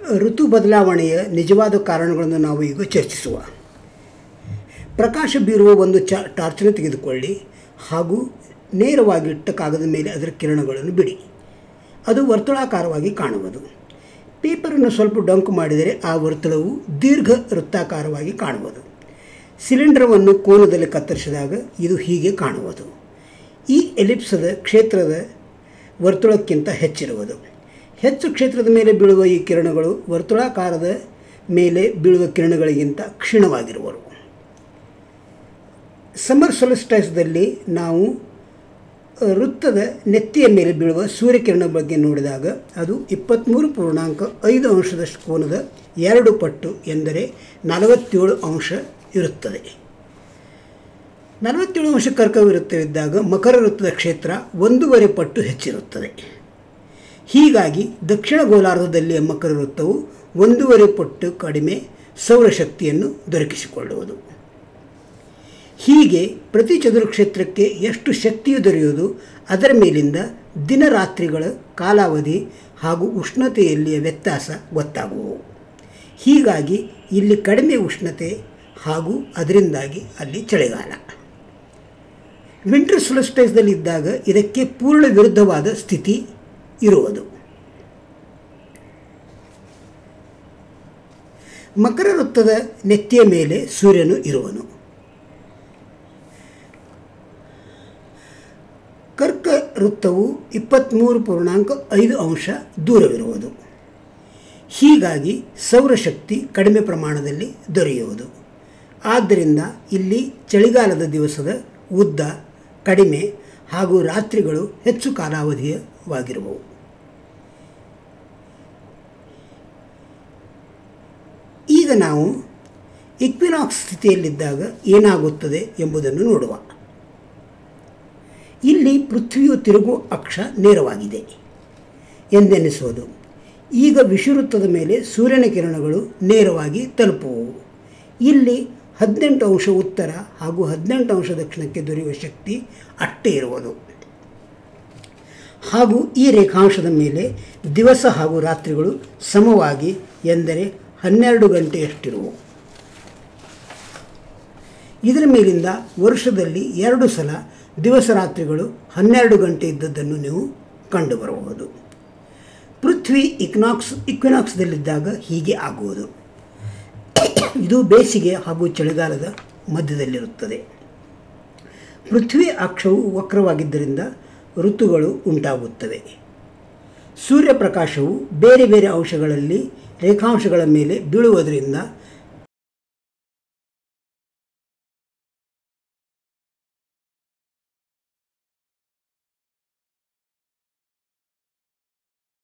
ಋತು ಬದಲಾವಣೆಯ ನಿಜವಾದ ಕಾರಣಗಳನ್ನು ನಾವು ಈಗ ಚರ್ಚಿಸುವ ಪ್ರಕಾಶ ಬೀರುವ ಒಂದು ಚ ಟಾರ್ಚನ್ನು ತೆಗೆದುಕೊಳ್ಳಿ ಹಾಗೂ ನೇರವಾಗಿ ಇಟ್ಟ ಕಾಗದ ಮೇಲೆ ಅದರ ಕಿರಣಗಳನ್ನು ಬಿಡಿ ಅದು ವರ್ತುಳಾಕಾರವಾಗಿ ಕಾಣುವುದು ಪೇಪರನ್ನು ಸ್ವಲ್ಪ ಡೊಂಕು ಮಾಡಿದರೆ ಆ ವರ್ತುಳವು ದೀರ್ಘ ವೃತ್ತಾಕಾರವಾಗಿ ಕಾಣುವುದು ಸಿಲಿಂಡರವನ್ನು ಕೋನದಲ್ಲಿ ಕತ್ತರಿಸಿದಾಗ ಇದು ಹೀಗೆ ಕಾಣುವುದು ಈ ಎಲಿಪ್ಸದ ಕ್ಷೇತ್ರದ ವರ್ತುಳಕ್ಕಿಂತ ಹೆಚ್ಚಿರುವುದು ಹೆಚ್ಚು ಕ್ಷೇತ್ರದ ಮೇಲೆ ಬೀಳುವ ಈ ಕಿರಣಗಳು ವರ್ತುಳಾಕಾರದ ಮೇಲೆ ಬೀಳುವ ಕಿರಣಗಳಿಗಿಂತ ಕ್ಷೀಣವಾಗಿರುವರು ಸಮರ್ ಸೊಲಿಸ್ಟೈಸ್ದಲ್ಲಿ ನಾವು ವೃತ್ತದ ನೆತ್ತಿಯ ಮೇಲೆ ಬೀಳುವ ಸೂರ್ಯಕಿರಣ ಬಗ್ಗೆ ನೋಡಿದಾಗ ಅದು ಇಪ್ಪತ್ತ್ಮೂರು ಪೂರ್ಣಾಂಕ ಐದು ಅಂಶದಷ್ಟು ಕೋನದ ಎರಡು ಪಟ್ಟು ಎಂದರೆ ನಲವತ್ತೇಳು ಅಂಶ ಇರುತ್ತದೆ ನಲವತ್ತೇಳು ಅಂಶ ಕರ್ಕವ ವೃತ್ತವಿದ್ದಾಗ ಮಕರ ವೃತ್ತದ ಕ್ಷೇತ್ರ ಒಂದೂವರೆ ಪಟ್ಟು ಹೆಚ್ಚಿರುತ್ತದೆ ಹೀಗಾಗಿ ದಕ್ಷಿಣ ಗೋಲಾರ್ಧದಲ್ಲಿಯ ಮಕರ ವೃತ್ತವು ಒಂದೂವರೆ ಪಟ್ಟು ಕಡಿಮೆ ಸೌರಶಕ್ತಿಯನ್ನು ದೊರಕಿಸಿಕೊಳ್ಳುವುದು ಹೀಗೆ ಪ್ರತಿ ಚದುರ ಕ್ಷೇತ್ರಕ್ಕೆ ಎಷ್ಟು ಶಕ್ತಿಯು ದೊರೆಯುವುದು ಅದರ ಮೇಲಿಂದ ದಿನರಾತ್ರಿಗಳ ಕಾಲಾವಧಿ ಹಾಗೂ ಉಷ್ಣತೆಯಲ್ಲಿಯ ವ್ಯತ್ಯಾಸ ಗೊತ್ತಾಗುವು ಹೀಗಾಗಿ ಇಲ್ಲಿ ಕಡಿಮೆ ಉಷ್ಣತೆ ಹಾಗೂ ಅದರಿಂದಾಗಿ ಅಲ್ಲಿ ಚಳಿಗಾಲ ವಿಂಟರ್ ಸೊಲಸ್ಟೈಸ್ದಲ್ಲಿದ್ದಾಗ ಇದಕ್ಕೆ ಪೂರ್ಣ ವಿರುದ್ಧವಾದ ಸ್ಥಿತಿ ಇರುವುದು ಮಕರ ವೃತ್ತದ ನೆತ್ತಿಯ ಮೇಲೆ ಸೂರ್ಯನು ಇರುವನು ಕರ್ಕ ವೃತ್ತವು ಇಪ್ಪತ್ತ್ಮೂರು ಪೂರ್ಣಾಂಕ ಐದು ಅಂಶ ದೂರವಿರುವುದು ಹೀಗಾಗಿ ಸೌರಶಕ್ತಿ ಕಡಿಮೆ ಪ್ರಮಾಣದಲ್ಲಿ ದೊರೆಯುವುದು ಆದ್ದರಿಂದ ಇಲ್ಲಿ ಚಳಿಗಾಲದ ದಿವಸದ ಉದ್ದ ಕಡಿಮೆ ಹಾಗೂ ರಾತ್ರಿಗಳು ಹೆಚ್ಚು ಕಾಲಾವಧಿಯವಾಗಿರುವವು ಈಗ ನಾವು ಇಕ್ವಿನಾಕ್ಸ್ ಸ್ಥಿತಿಯಲ್ಲಿದ್ದಾಗ ಏನಾಗುತ್ತದೆ ಎಂಬುದನ್ನು ನೋಡುವ ಇಲ್ಲಿ ಪೃಥ್ವಿಯು ತಿರುಗುವ ಅಕ್ಷ ನೇರವಾಗಿದೆ ಎಂದೆನಿಸುವುದು ಈಗ ವಿಷುವೃತ್ತದ ಮೇಲೆ ಸೂರ್ಯನ ಕಿರಣಗಳು ನೇರವಾಗಿ ತಲುಪುವವು ಇಲ್ಲಿ ಹದಿನೆಂಟು ಅಂಶ ಉತ್ತರ ಹಾಗೂ ಹದಿನೆಂಟು ಅಂಶ ದಕ್ಷಿಣಕ್ಕೆ ದೊರೆಯುವ ಶಕ್ತಿ ಅಷ್ಟೇ ಇರುವುದು ಹಾಗೂ ಈ ರೇಖಾಂಶದ ಮೇಲೆ ದಿವಸ ಹಾಗೂ ರಾತ್ರಿಗಳು ಸಮವಾಗಿ ಎಂದರೆ ಹನ್ನೆರಡು ಗಂಟೆಯಷ್ಟಿರುವು ಇದರ ಮೇಲಿಂದ ವರ್ಷದಲ್ಲಿ ಎರಡು ಸಲ ದಿವಸ ರಾತ್ರಿಗಳು ಹನ್ನೆರಡು ಗಂಟೆ ಇದ್ದದ್ದನ್ನು ನೀವು ಕಂಡುಬರಬಹುದು ಪೃಥ್ವಿ ಇಕ್ನಾಕ್ಸ್ ಇಕ್ವಿನಾಕ್ಸ್ದಲ್ಲಿದ್ದಾಗ ಹೀಗೆ ಆಗುವುದು ಇದು ಬೇಸಿಗೆ ಹಾಗೂ ಚಳಿಗಾಲದ ಮಧ್ಯದಲ್ಲಿರುತ್ತದೆ ಪೃಥ್ವಿ ಅಕ್ಷವು ವಕ್ರವಾಗಿದ್ದರಿಂದ ಋತುಗಳು ಉಂಟಾಗುತ್ತವೆ ಸೂರ್ಯಪ್ರಕಾಶವು ಬೇರೆ ಬೇರೆ ಅಂಶಗಳಲ್ಲಿ ರೇಖಾಂಶಗಳ ಮೇಲೆ ಬೀಳುವುದರಿಂದ